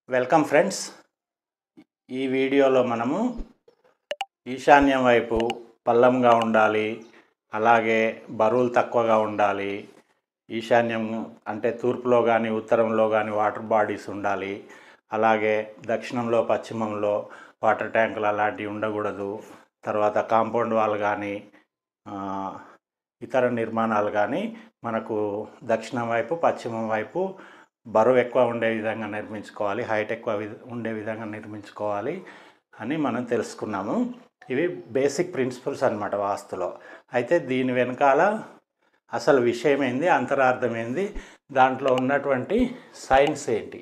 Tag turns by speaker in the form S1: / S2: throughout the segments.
S1: welcome friends ఈ వీడియోలో మనము ఈశాన్యం వైపు పల్లంగా ఉండాలి అలాగే బరువులు తక్కువగా ఉండాలి ఈశాన్యం అంటే తూర్పులో కానీ ఉత్తరంలో కానీ వాటర్ బాడీస్ ఉండాలి అలాగే దక్షిణంలో పశ్చిమంలో వాటర్ ట్యాంకులు అలాంటివి ఉండకూడదు తర్వాత కాంపౌండ్ వాల్ కానీ ఆ, ఇతర నిర్మాణాలు కానీ మనకు దక్షిణం వైపు పశ్చిమం వైపు బరువు ఎక్కువ ఉండే విధంగా నిర్మించుకోవాలి హైట్ ఎక్కువ వి- ఉండే విధంగా నిర్మించుకోవాలి అని మనం తెలుసుకున్నాము ఇవి బేసిక్ ప్రిన్సిపల్స్ అన్నమాట వాస్తులో అయితే దీని వెనకాల అసలు విషయం ఏంది అంతరార్థం ఏంది దాంట్లో ఉన్నటువంటి సైన్స్ ఏంటి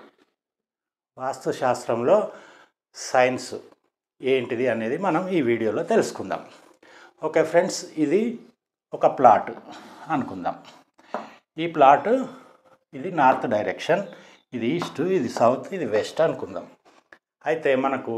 S1: వాస్తు శాస్త్రంలో సైన్స్ ఏంటిది అనేది మనం ఈ వీడియోలో తెలుసుకుందాం ఓకే ఫ్రెండ్స్ ఇది ఒక ప్లాట్ అనుకుందాం ఈ ప్లాట్ ఇది నార్త్ డైరెక్షన్ ఇది ఈస్ట్ ఇది సౌత్ ఇది వెస్ట్ అనుకుందాం అయితే మనకు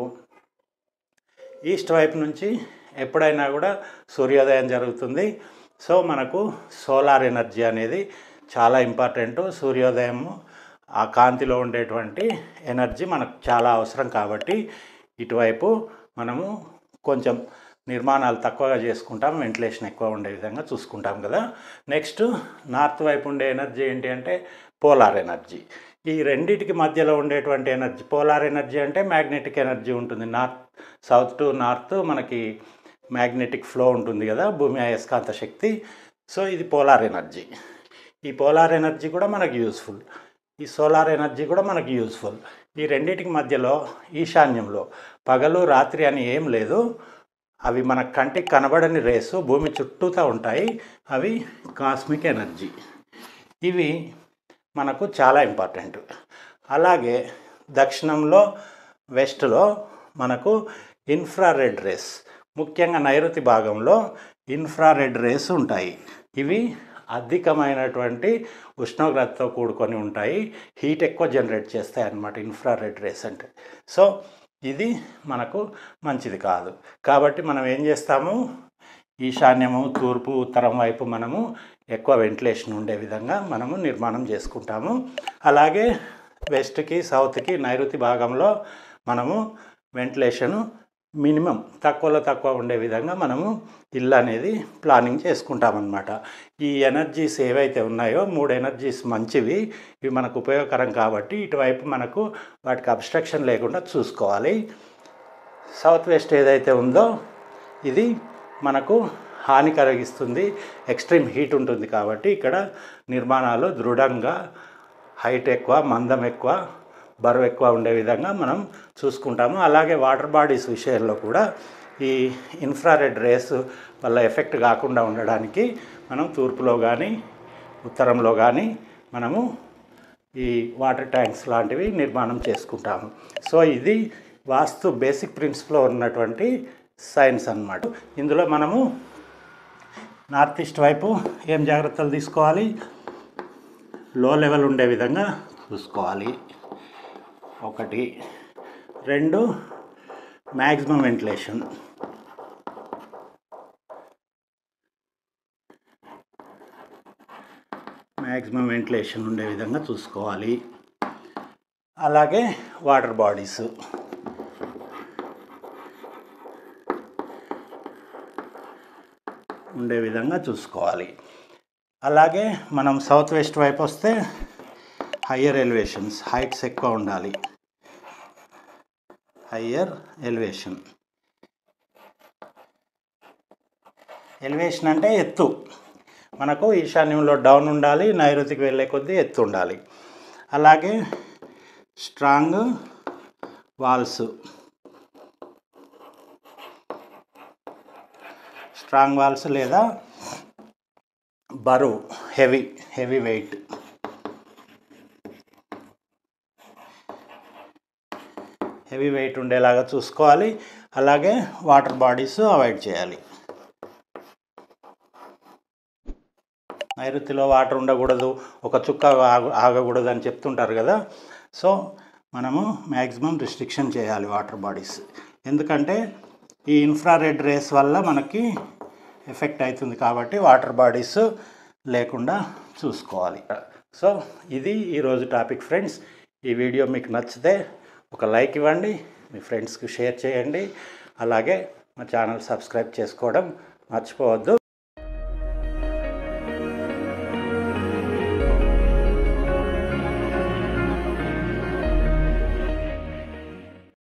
S1: ఈస్ట్ వైపు నుంచి ఎప్పుడైనా కూడా సూర్యోదయం జరుగుతుంది సో మనకు సోలార్ ఎనర్జీ అనేది చాలా ఇంపార్టెంట్ సూర్యోదయం ఆ కాంతిలో ఉండేటువంటి ఎనర్జీ మనకు చాలా అవసరం కాబట్టి ఇటువైపు మనము కొంచెం నిర్మాణాలు తక్కువగా చేసుకుంటాం వెంటిలేషన్ ఎక్కువ ఉండే విధంగా చూసుకుంటాం కదా నెక్స్ట్ నార్త్ వైపు ఉండే ఎనర్జీ ఏంటి అంటే పోలార్ ఎనర్జీ ఈ రెండిటికి మధ్యలో ఉండేటువంటి ఎనర్జీ పోలార్ ఎనర్జీ అంటే మ్యాగ్నెటిక్ ఎనర్జీ ఉంటుంది నార్త్ సౌత్ టు నార్త్ మనకి మ్యాగ్నెటిక్ ఫ్లో ఉంటుంది కదా భూమి అయస్కాంత శక్తి సో ఇది పోలార్ ఎనర్జీ ఈ పోలార్ ఎనర్జీ కూడా మనకు యూస్ఫుల్ ఈ సోలార్ ఎనర్జీ కూడా మనకు యూస్ఫుల్ ఈ రెండింటికి మధ్యలో ఈశాన్యంలో పగలు రాత్రి అని ఏం లేదు అవి మన కంటికి కనబడని రేసు భూమి చుట్టూతా ఉంటాయి అవి కాస్మిక్ ఎనర్జీ ఇవి మనకు చాలా ఇంపార్టెంట్ అలాగే దక్షిణంలో వెస్ట్లో మనకు ఇన్ఫ్రారెడ్ రేస్ ముఖ్యంగా నైరుతి భాగంలో ఇన్ఫ్రారెడ్ రేస్ ఉంటాయి ఇవి అధికమైనటువంటి ఉష్ణోగ్రతతో కూడుకొని ఉంటాయి హీట్ ఎక్కువ జనరేట్ చేస్తాయి అన్నమాట ఇన్ఫ్రారెడ్ రేస్ అంటే సో ఇది మనకు మంచిది కాదు కాబట్టి మనం ఏం చేస్తాము ఈశాన్యము తూర్పు ఉత్తరం వైపు మనము ఎక్కువ వెంటిలేషన్ ఉండే విధంగా మనము నిర్మాణం చేసుకుంటాము అలాగే వెస్ట్కి సౌత్కి నైరుతి భాగంలో మనము వెంటిలేషను మినిమం తక్కువలో తక్కువ ఉండే విధంగా మనము ఇల్లు అనేది ప్లానింగ్ చేసుకుంటామన్నమాట ఈ ఎనర్జీస్ ఏవైతే ఉన్నాయో మూడు ఎనర్జీస్ మంచివి ఇవి మనకు ఉపయోగకరం కాబట్టి ఇటువైపు మనకు వాటికి అబ్స్ట్రక్షన్ లేకుండా చూసుకోవాలి సౌత్ వెస్ట్ ఏదైతే ఉందో ఇది మనకు హాని కలిగిస్తుంది ఎక్స్ట్రీమ్ హీట్ ఉంటుంది కాబట్టి ఇక్కడ నిర్మాణాలు దృఢంగా హైట్ ఎక్కువ మందం ఎక్కువ బరువు ఎక్కువ ఉండే విధంగా మనం చూసుకుంటాము అలాగే వాటర్ బాడీస్ విషయంలో కూడా ఈ ఇన్ఫ్రారెడ్ రేస్ వల్ల ఎఫెక్ట్ కాకుండా ఉండడానికి మనం తూర్పులో కానీ ఉత్తరంలో కానీ మనము ఈ వాటర్ ట్యాంక్స్ లాంటివి నిర్మాణం చేసుకుంటాము సో ఇది వాస్తు బేసిక్ ప్రిన్సిపల్లో ఉన్నటువంటి సైన్స్ అన్నమాట ఇందులో మనము నార్త్ ఈస్ట్ వైపు ఏం జాగ్రత్తలు తీసుకోవాలి లో లెవెల్ ఉండే విధంగా చూసుకోవాలి ఒకటి రెండు మ్యాక్సిమం వెంటిలేషన్ మ్యాక్సిమం వెంటిలేషన్ ఉండే విధంగా చూసుకోవాలి అలాగే వాటర్ బాడీస్ ఉండే విధంగా చూసుకోవాలి అలాగే మనం సౌత్ వెస్ట్ వైపు వస్తే హయ్యర్ ఎలివేషన్స్ హైట్స్ ఎక్కువ ఉండాలి హయ్యర్ ఎలివేషన్ ఎలివేషన్ అంటే ఎత్తు మనకు ఈశాన్యంలో డౌన్ ఉండాలి నైరుతికి వెళ్ళే కొద్దీ ఎత్తు ఉండాలి అలాగే స్ట్రాంగ్ వాల్స్ స్ట్రాంగ్ వాల్స్ లేదా బరువు heavy heavy weight heavy weight ఉండేలాగా చూసుకోవాలి అలాగే వాటర్ బాడీస్ అవాయిడ్ చేయాలి నైరుతిలో వాటర్ ఉండకూడదు ఒక చుక్క ఆగ ఆగకూడదు అని చెప్తుంటారు కదా సో మనము మ్యాక్సిమం రిస్ట్రిక్షన్ చేయాలి వాటర్ బాడీస్ ఎందుకంటే ఈ ఇన్ఫ్రారెడ్ రేస్ వల్ల మనకి ఎఫెక్ట్ అవుతుంది కాబట్టి వాటర్ బాడీస్ లేకుండా చూసుకోవాలి సో ఇది ఈరోజు టాపిక్ ఫ్రెండ్స్ ఈ వీడియో మీకు నచ్చితే ఒక లైక్ ఇవ్వండి మీ ఫ్రెండ్స్కి షేర్ చేయండి అలాగే మా ఛానల్ సబ్స్క్రైబ్ చేసుకోవడం మర్చిపోవద్దు